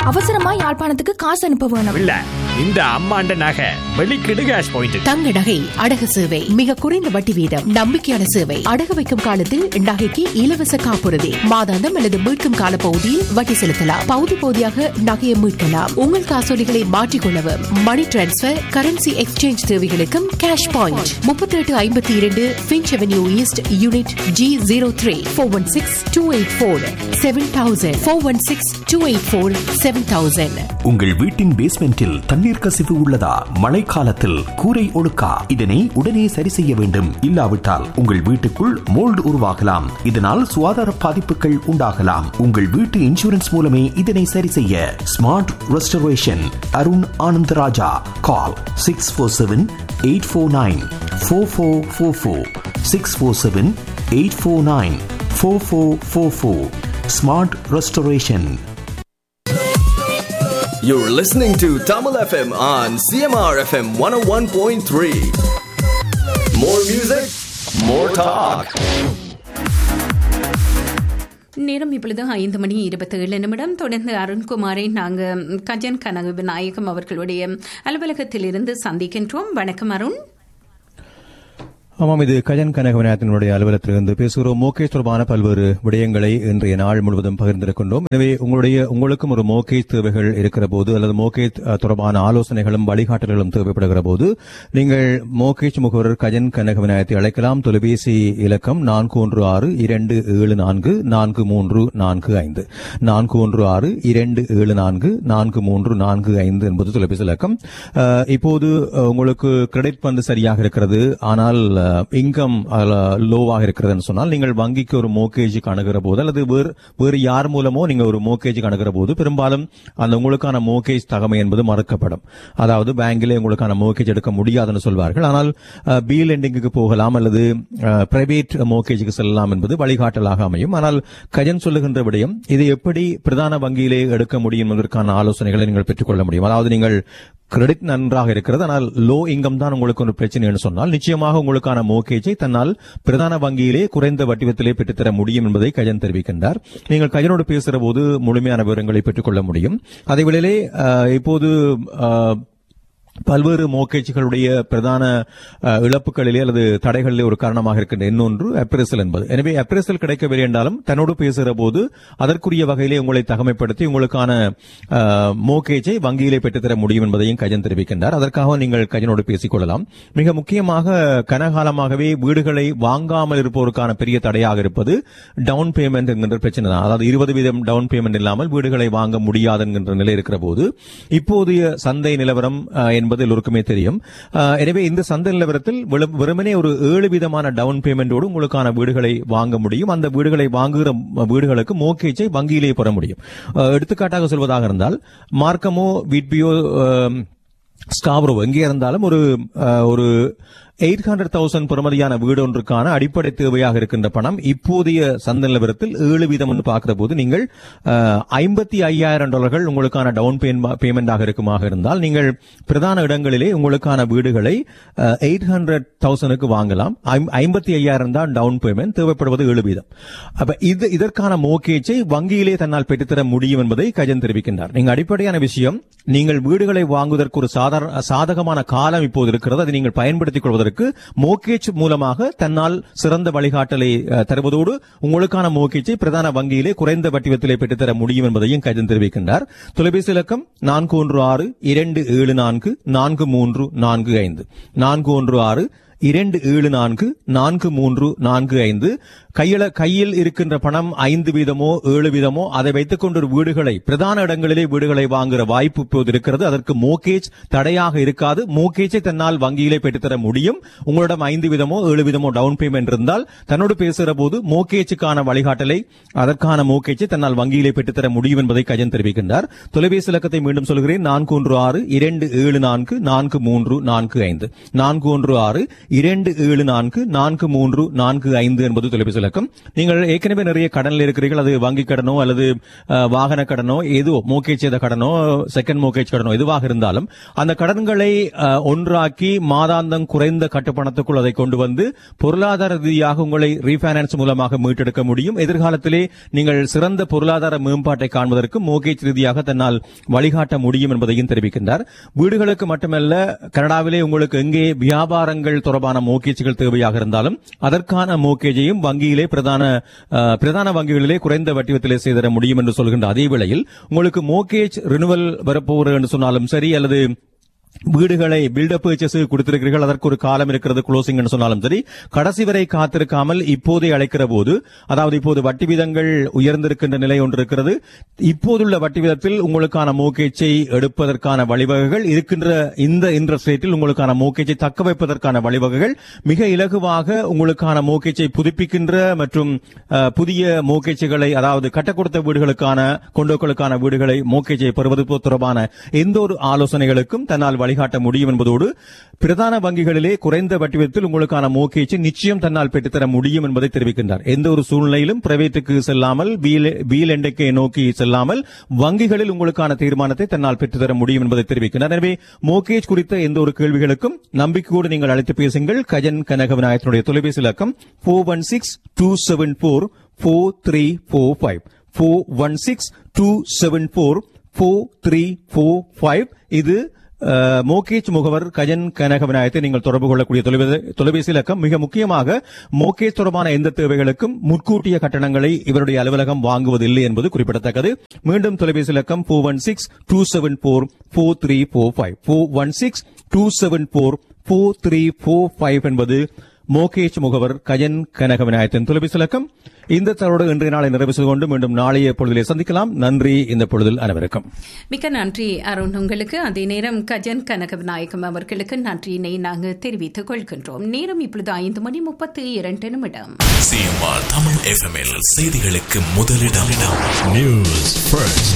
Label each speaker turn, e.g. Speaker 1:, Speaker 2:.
Speaker 1: அவசரமா யாழ்ப்பாணத்துக்கு காசு அனுப்ப வேணும்
Speaker 2: இல்ல இந்த அம்மாண்ட நகை வெளிக்கிடு கேஷ் பாயிண்ட்
Speaker 3: தங்க நகை அடகு சேவை மிக குறைந்த வட்டி வீதம் நம்பிக்கையான சேவை அடகு வைக்கும் காலத்தில் நகைக்கு இலவச காப்புறுதி மாதாந்தம் அல்லது மீட்கும் கால பகுதியில் வட்டி செலுத்தலாம் பகுதி பகுதியாக நகையை மீட்கலாம் உங்கள் காசோலிகளை மாற்றிக்கொள்ளவும் மணி டிரான்ஸ்பர் கரன்சி எக்ஸ்சேஞ்ச் தேவைகளுக்கும் கேஷ் பாயிண்ட் முப்பத்தி எட்டு ஐம்பத்தி இரண்டு Finch avenue east unit G zero three four one six two eight four seven thousand four one six two eight four seven thousand
Speaker 4: உங்கள் வீட்டின் பேஸ்மெண்டில் தண்ணீர் கசிவு உள்ளதா மழைக்காலத்தில் கூரை ஒழுக்கா இதனை உடனே சரி செய்ய வேண்டும் இல்லாவிட்டால் உங்கள் வீட்டுக்குள் மோல்டு உருவாகலாம் இதனால் சுகாதார பாதிப்புகள் உண்டாகலாம் உங்கள் வீட்டு இன்சூரன்ஸ் மூலமே இதனை சரி செய்ய smart restoration Arun Anandaraja call six four seven eight four nine four four four four six four seven eight four nine four four four four smart restoration
Speaker 5: You're listening to Tamil FM on CMR FM 101.3. More music, more talk.
Speaker 6: நேரம் இப்பொழுது ஐந்து மணி இருபத்தேழு நிமிடம் தொடர்ந்து அருண்குமாரை நாங்கள் கஜன் கனகு விநாயகம் அவர்களுடைய அலுவலகத்திலிருந்து சந்திக்கின்றோம் வணக்கம் அருண்
Speaker 7: ஆமாம் இது கஜன் கனகவநாயகத்தினுடைய அலுவலகத்திலிருந்து பேசுகிறோம் மோகேஷ் தொடர்பான பல்வேறு விடயங்களை இன்றைய நாள் முழுவதும் பகிர்ந்திருக்கின்றோம் எனவே உங்களுடைய உங்களுக்கும் ஒரு மோகேஷ் தேவைகள் இருக்கிற போது அல்லது மோகேஷ் அஹ், தொடர்பான ஆலோசனைகளும் வழிகாட்டல்களும் தேவைப்படுகிற போது நீங்கள் மோகேஷ் முகவர் கஜன் கனகவிநாயகத்தை அழைக்கலாம் தொலைபேசி இலக்கம் நான்கு ஒன்று ஆறு இரண்டு ஏழு நான்கு நான்கு மூன்று நான்கு ஐந்து நான்கு ஒன்று ஆறு இரண்டு ஏழு நான்கு நான்கு மூன்று நான்கு ஐந்து என்பது தொலைபேசி இலக்கம் அஹ், இப்போது அஹ், உங்களுக்கு கிரெடிட் பந்து சரியாக இருக்கிறது ஆனால் இன்கம் லோவாக இருக்கிறதுன்னு சொன்னால் நீங்கள் வங்கிக்கு ஒரு மோகேஜுக்கு அணுகிற போது அல்லது வேறு வேறு யார் மூலமோ நீங்க ஒரு மோகேஜுக்கு அணுகிற போது பெரும்பாலும் அந்த உங்களுக்கான மோகேஜ் தகமை என்பது மறக்கப்படும் அதாவது பேங்கிலே உங்களுக்கான மோகேஜ் எடுக்க முடியாதுன்னு சொல்வார்கள் ஆனால் பி லெண்டிங்குக்கு போகலாம் அல்லது பிரைவேட் மோகேஜுக்கு செல்லலாம் என்பது வழிகாட்டலாக அமையும் ஆனால் கஜன் சொல்லுகின்ற விடயம் இது எப்படி பிரதான வங்கியிலே எடுக்க முடியும் என்பதற்கான ஆலோசனைகளை நீங்கள் பெற்றுக்கொள்ள முடியும் அதாவது நீங்கள் கிரெடிட் நன்றாக இருக்கிறது ஆனால் லோ இன்கம் தான் உங்களுக்கு ஒரு பிரச்சனைன்னு சொன்னால் நிச்சயமாக உங்களுக்கான மோகேஜை தன்னால் பிரதான வங்கியிலே குறைந்த வட்டிவத்திலே பெற்றுத்தர முடியும் என்பதை கஜன் தெரிவிக்கின்றார் நீங்கள் கஜனோடு பேசுகிற போது முழுமையான விவரங்களை பெற்றுக்கொள்ள முடியும் அதே வேளையிலே அஹ், இப்போது அஹ், பல்வேறு மோகேஜ்களுடைய பிரதான அஹ், இழப்புகளிலே அல்லது தடைகளிலே ஒரு காரணமாக இருக்கின்ற இன்னொன்று அப்ரேசல் என்பது எனவே அப்ரேசல் கிடைக்கவில்லை என்றாலும் தன்னோடு பேசுகிற போது அதற்குரிய வகையிலே உங்களை தகமைப்படுத்தி உங்களுக்கான அஹ், மோகேஜை வங்கியிலே பெற்றுத்தர முடியும் என்பதையும் கஜன் தெரிவிக்கின்றார் அதற்காக நீங்கள் கஜனோடு பேசிக் கொள்ளலாம் மிக முக்கியமாக கனகாலமாகவே வீடுகளை வாங்காமல் இருப்போருக்கான பெரிய தடையாக இருப்பது டவுன் பேமெண்ட் என்கின்ற பிரச்சனை தான் அதாவது இருபது வீதம் டவுன் பேமெண்ட் இல்லாமல் வீடுகளை வாங்க முடியாது என்கின்ற நிலை இருக்கிற போது இப்போதைய சந்தை நிலவரம் அஹ், என்பது எல்லோருக்குமே தெரியும் அஹ், எனவே இந்த சந்தை நிலவரத்தில் வெறும்- வெறுமனே ஒரு ஏழு விதமான டவுன் பேமெண்டோடு உங்களுக்கான வீடுகளை வாங்க முடியும் அந்த வீடுகளை வாங்குகிற வீடுகளுக்கு மோகேஜை வங்கியிலே பெற முடியும் அஹ், எடுத்துக்காட்டாக சொல்வதாக இருந்தால் மார்க்கமோ வீட்பியோ ஸ்காப்ரோ எங்கே இருந்தாலும் ஒரு அஹ், ஒரு எயிட் ஹண்ட்ரட் தௌசண்ட் பெறுமதியான வீடு ஒன்றுக்கான அடிப்படை தேவையாக இருக்கின்ற பணம் இப்போதைய சந்தை நிலவரத்தில் ஏழு வீதம் என்று பார்க்கிற போது நீங்கள் ஐம்பத்தி ஐயாயிரம் டாலர்கள் உங்களுக்கான டவுன் பேமெண்டாக இருக்குமாக இருந்தால் நீங்கள் பிரதான இடங்களிலே உங்களுக்கான வீடுகளை எயிட் ஹண்ட்ரட் தௌசண்ட்க்கு வாங்கலாம் ஐம்பத்தி ஐயாயிரம் தான் டவுன் பேமெண்ட் தேவைப்படுவது ஏழு வீதம் அப்ப இது இதற்கான மோகேஜை வங்கியிலே தன்னால் பெற்றுத்தர முடியும் என்பதை கஜன் தெரிவிக்கின்றார் நீங்க அடிப்படையான விஷயம் நீங்கள் வீடுகளை வாங்குவதற்கு ஒரு சாதாரண சாதகமான காலம் இப்போது இருக்கிறது அதை நீங்கள் பயன்படுத்திக் கொள்வதற்கு மோகேஜ் மூலமாக தன்னால் சிறந்த வழிகாட்டலை அஹ், தருவதோடு உங்களுக்கான மோகேஜை பிரதான வங்கியிலே குறைந்த வட்டிவத்திலே பெற்றுத்தர முடியும் என்பதையும் கஜன் தெரிவிக்கின்றார் தொலைபேசி இலக்கம் நான்கு ஒன்று ஆறு இரண்டு ஏழு நான்கு நான்கு மூன்று நான்கு ஐந்து நான்கு ஒன்று ஆறு இரண்டு ஏழு நான்கு நான்கு மூன்று நான்கு ஐந்து கையில கையில் இருக்கின்ற பணம் ஐந்து வீதமோ ஏழு வீதமோ அதை வைத்துக் கொண்டு ஒரு வீடுகளை பிரதான இடங்களிலே வீடுகளை வாங்குற வாய்ப்பு இப்போது இருக்கிறது அதற்கு மோகேஜ் தடையாக இருக்காது மோகேஜை தன்னால் வங்கியிலே பெற்றுத்தர முடியும் உங்களிடம் ஐந்து வீதமோ ஏழு வீதமோ டவுன் பேமெண்ட் இருந்தால் தன்னோடு பேசுகிற போது மோகேஜுக்கான வழிகாட்டலை அதற்கான மோகேஜை தன்னால் வங்கியிலே பெற்றுத்தர முடியும் என்பதை கஜன் தெரிவிக்கின்றார் தொலைபேசி இலக்கத்தை மீண்டும் சொல்கிறேன் நான்கு ஒன்று ஆறு இரண்டு ஏழு நான்கு நான்கு மூன்று நான்கு ஐந்து நான்கு ஒன்று ஆறு இரண்டு ஏழு நான்கு நான்கு மூன்று நான்கு ஐந்து என்பது தொலைபேசி இலக்கம் நீங்கள் ஏற்கனவே நிறைய கடனில் இருக்கிறீர்கள் அது வங்கி கடனோ அல்லது அஹ், வாகன கடனோ எதுவோ மோகேஜ் செய்த கடனோ செகண்ட் மோகேஜ் கடனோ எதுவாக இருந்தாலும் அந்த கடன்களை அஹ், ஒன்றாக்கி மாதாந்தம் குறைந்த கட்டுப்பணத்துக்குள் அதை கொண்டு வந்து பொருளாதார ரீதியாக உங்களை ரீபைனான்ஸ் மூலமாக மீட்டெடுக்க முடியும் எதிர்காலத்திலே நீங்கள் சிறந்த பொருளாதார மேம்பாட்டை காண்பதற்கு மோகேஜ் ரீதியாக தன்னால் வழிகாட்ட முடியும் என்பதையும் தெரிவிக்கின்றார் வீடுகளுக்கு மட்டுமல்ல கனடாவிலே உங்களுக்கு எங்கே வியாபாரங்கள் தொடர்பான மோகேஜ்கள் தேவையாக இருந்தாலும் அதற்கான மோகேஜையும் வங்கியிலே பிரதான அஹ், பிரதான வங்கிகளிலே குறைந்த வட்டி விதத்திலே செய்திட முடியும் என்று சொல்கின்ற அதே வேளையில் உங்களுக்கு மோகேஜ் ரினுவல் வரப்போகிறது என்று சொன்னாலும் சரி அல்லது வீடுகளை பில்டப் பர்ச்சேஸ் கொடுத்திருக்கிறீர்கள் அதற்கு ஒரு காலம் இருக்கிறது க்ளோசிங் என்று சொன்னாலும் சரி கடைசி வரை காத்திருக்காமல் இப்போதே அழைக்கிற போது அதாவது இப்போது வட்டி வீதங்கள் உயர்ந்திருக்கின்ற நிலை ஒன்று இருக்கிறது இப்போதுள்ள வட்டி வீதத்தில் உங்களுக்கான மோகேச்சை எடுப்பதற்கான வழிவகைகள் இருக்கின்ற இந்த இன்ட்ரெஸ்ட் ரேட்டில் உங்களுக்கான மோகேச்சை தக்க வைப்பதற்கான வழிவகைகள் மிக இலகுவாக உங்களுக்கான மோகேச்சை புதுப்பிக்கின்ற மற்றும் அஹ், புதிய மோகேச்சுகளை அதாவது கட்டக் கொடுத்த வீடுகளுக்கான கொண்டோக்களுக்கான வீடுகளை மோகேஜை பெறுவது தொடர்பான எந்த ஒரு ஆலோசனைகளுக்கும் தன்னால் வழிகாட்ட முடியும் என்பதோடு பிரதான வங்கிகளிலே குறைந்த வட்டி விதத்தில் உங்களுக்கான மோகேஜை நிச்சயம் தன்னால் பெற்றுத்தர முடியும் என்பதை தெரிவிக்கின்றார் எந்த ஒரு சூழ்நிலையிலும் பிரைவேட்டுக்கு செல்லாமல் வீல் எண்டைக்கை நோக்கி செல்லாமல் வங்கிகளில் உங்களுக்கான தீர்மானத்தை தன்னால் பெற்றுத்தர முடியும் என்பதை தெரிவிக்கின்றார் எனவே மோகேஜ் குறித்த எந்த ஒரு கேள்விகளுக்கும் நம்பிக்கையோடு நீங்கள் அழைத்து பேசுங்கள் கஜன் கனகவிநாயகத்தினுடைய தொலைபேசி இலக்கம் four one six two seven four four three four five four one six two seven four four three four five இது அஹ், மோகேஜ் முகவர் கஜன் கனக விநாயகத்தை நீங்கள் தொடர்பு கொள்ளக்கூடிய தொலைபே- தொலைபேசி இலக்கம் மிக முக்கியமாக மோகேஜ் தொடர்பான எந்த தேவைகளுக்கும் முன்கூட்டிய கட்டணங்களை இவருடைய அலுவலகம் வாங்குவதில்லை என்பது குறிப்பிடத்தக்கது மீண்டும் தொலைபேசி இலக்கம் four one six two seven four four three four five four one six two seven four four three four five என்பது மோகேஷ் முகவர் கஜன் கனக விநாயகத்தின் தொலைபேசி இலக்கம் இந்த தரோடு இன்றைய நாளை நிறைவு செய்து கொண்டு மீண்டும் நாளைய பொழுதிலே சந்திக்கலாம் நன்றி இந்த பொழுதில் அனைவருக்கும்
Speaker 6: மிக்க நன்றி அருண் உங்களுக்கு அதே நேரம் கஜன் கனகவிநாயகம் அவர்களுக்கு நன்றியினை நாங்கள் தெரிவித்துக் கொள்கின்றோம் நேரம் இப்பொழுது ஐந்து மணி முப்பத்தி இரண்டு நிமிடம்
Speaker 8: சிஎம்ஆர் தமிழ் எஃப்எம்எல் செய்திகளுக்கு முதலிடம்
Speaker 2: நியூஸ் ஃபர்ஸ்ட்